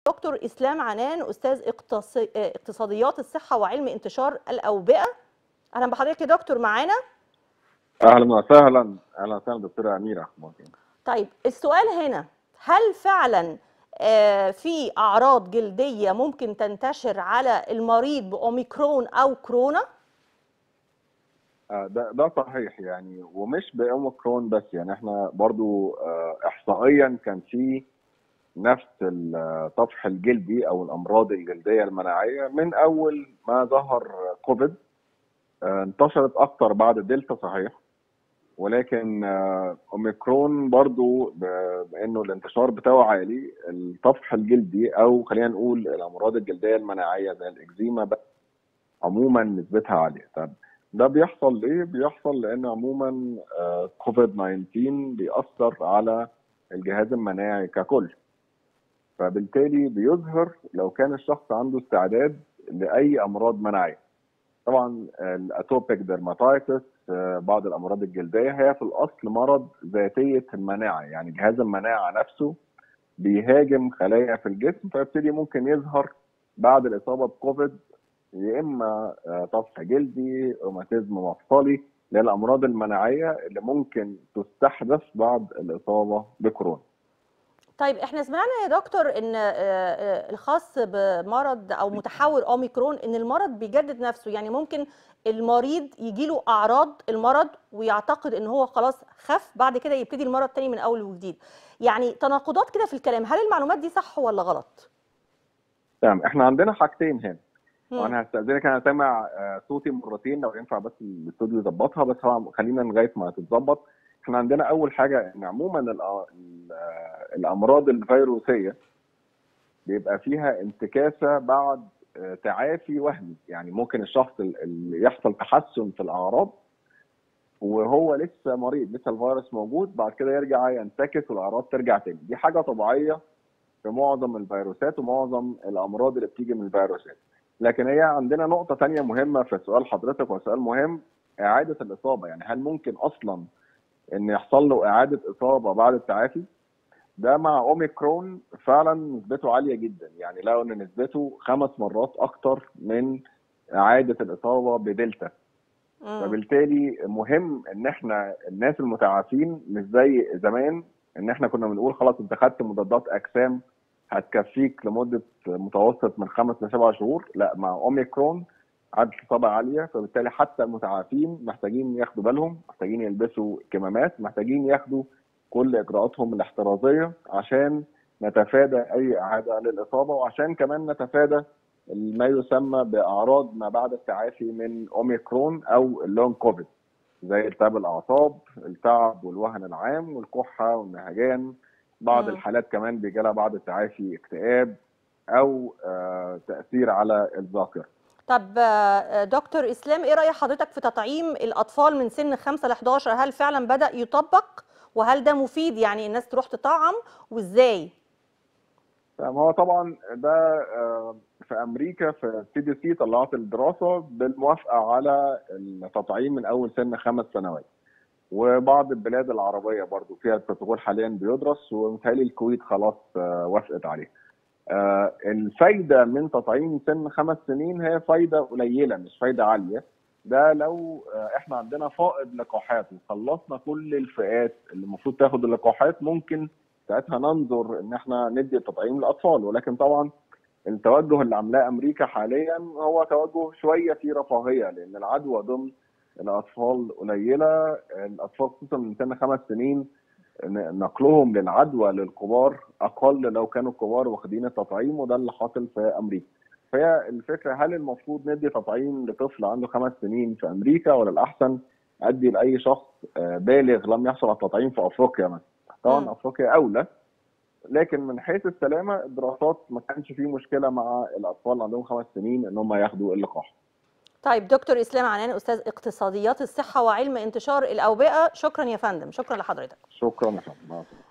دكتور اسلام عنان استاذ اقتص- اقتصاديات الصحه وعلم انتشار الاوبئه اهلا بحضرتك يا دكتور معانا اهلا وسهلا اهلا وسهلا دكتوره اميره طيب السؤال هنا هل فعلا آه، في اعراض جلديه ممكن تنتشر على المريض باوميكرون او كورونا آه، ده ده صحيح يعني ومش باوميكرون بس يعني احنا برضو آه، احصائيا كان في نفس الطفح الجلدي او الامراض الجلديه المناعيه من اول ما ظهر كوفيد آه، انتشرت اكتر بعد دلتا صحيح ولكن آه، اوميكرون برضو ب- بانه الانتشار بتاعه عالي الطفح الجلدي او خلينا نقول الامراض الجلديه المناعيه زي الاكزيما بقى عموما نسبتها عاليه طب ده بيحصل ليه؟ بيحصل لان عموما آه، كوفيد 19 بيأثر على الجهاز المناعي ككل فبالتالي بيظهر لو كان الشخص عنده استعداد لاي امراض مناعيه طبعا الاتوبيك ديرماتايتس بعض الامراض الجلديه هي في الاصل مرض ذاتيه المناعه يعني جهاز المناعه نفسه بيهاجم خلايا في الجسم فيبتدي ممكن يظهر بعد الاصابه بكوفيد يا اما آه، طفح جلدي روماتيزم مفصلي اللي هي الامراض المناعيه اللي ممكن تستحدث بعد الاصابه بكورونا طيب احنا سمعنا يا دكتور ان آه، آه، الخاص بمرض او متحور اوميكرون ان المرض بيجدد نفسه يعني ممكن المريض يجيله اعراض المرض ويعتقد ان هو خلاص خف بعد كده يبتدي المرض تاني من اول وجديد يعني تناقضات كده في الكلام هل المعلومات دي صح ولا غلط تمام احنا عندنا حاجتين هنا مم. وانا هستاذنك انا سامع آه، صوتي مرتين لو ينفع بس الاستوديو يظبطها بس هو خلينا لغايه ما تتظبط احنا عندنا اول حاجه ان عموما الأ- ال- آه، الامراض الفيروسيه بيبقى فيها انتكاسه بعد آه، تعافي وهمي يعني ممكن الشخص ال- اللي يحصل تحسن في الاعراض وهو لسه مريض لسه الفيروس موجود بعد كده يرجع ينتكس والاعراض ترجع تاني دي حاجه طبيعيه في معظم الفيروسات ومعظم الامراض اللي بتيجي من الفيروسات لكن هي عندنا نقطه تانية مهمه في سؤال حضرتك وسؤال مهم اعاده الاصابه يعني هل ممكن اصلا ان يحصل له اعاده اصابه بعد التعافي ده مع اوميكرون فعلا نسبته عاليه جدا يعني لقوا ان نسبته خمس مرات اكتر من اعاده الاصابه بدلتا مم. فبالتالي مهم ان احنا الناس المتعافين مش زي زمان ان احنا كنا بنقول خلاص انت خدت مضادات اجسام هتكفيك لمده متوسط من خمس لسبع شهور لا مع اوميكرون عدد الاصابه عاليه فبالتالي حتى المتعافين محتاجين ياخدوا بالهم محتاجين يلبسوا كمامات محتاجين ياخدوا كل اجراءاتهم الاحترازيه عشان نتفادى اي اعاده للاصابه وعشان كمان نتفادى ما يسمى باعراض ما بعد التعافي من اوميكرون او اللونج كوفيد زي التهاب الاعصاب التعب والوهن العام والكحه والنهجان بعض مم. الحالات كمان بيجي لها بعد التعافي اكتئاب او آه تاثير على الذاكره طب آه، دكتور اسلام ايه راي حضرتك في تطعيم الاطفال من سن 5 ل 11 هل فعلا بدا يطبق وهل ده مفيد يعني الناس تروح تطعم وازاي ما هو طبعا ده آه، في امريكا في سي دي سي طلعت الدراسه بالموافقه على التطعيم من اول سن خمس سنوات وبعض البلاد العربيه برضو فيها البروتوكول حاليا بيدرس ومثالي الكويت خلاص آه، وافقت عليه آه، الفايده من تطعيم سن خمس سنين هي فايده قليله مش فايده عاليه ده لو آه، احنا عندنا فائض لقاحات وخلصنا كل الفئات اللي المفروض تاخد اللقاحات ممكن ساعتها ننظر ان احنا ندي التطعيم للاطفال ولكن طبعا التوجه اللي عاملاه امريكا حاليا هو توجه شويه فيه رفاهيه لان العدوى ضمن الاطفال قليله الاطفال خصوصا من سن خمس سنين ن- نقلهم للعدوى للكبار اقل لو كانوا الكبار واخدين التطعيم وده اللي حاصل في امريكا فهي الفكره هل المفروض ندي تطعيم لطفل عنده خمس سنين في امريكا ولا الاحسن ادي لاي شخص آه، بالغ لم يحصل على التطعيم في افريقيا مثلا مم. طبعا افريقيا اولى لكن من حيث السلامه الدراسات ما كانش فيه مشكله مع الاطفال اللي عندهم خمس سنين ان هم ياخدوا اللقاح طيب دكتور اسلام عنان استاذ اقتصاديات الصحه وعلم انتشار الاوبئه شكرا يا فندم شكرا لحضرتك شكرا يا فندم مع السلامة.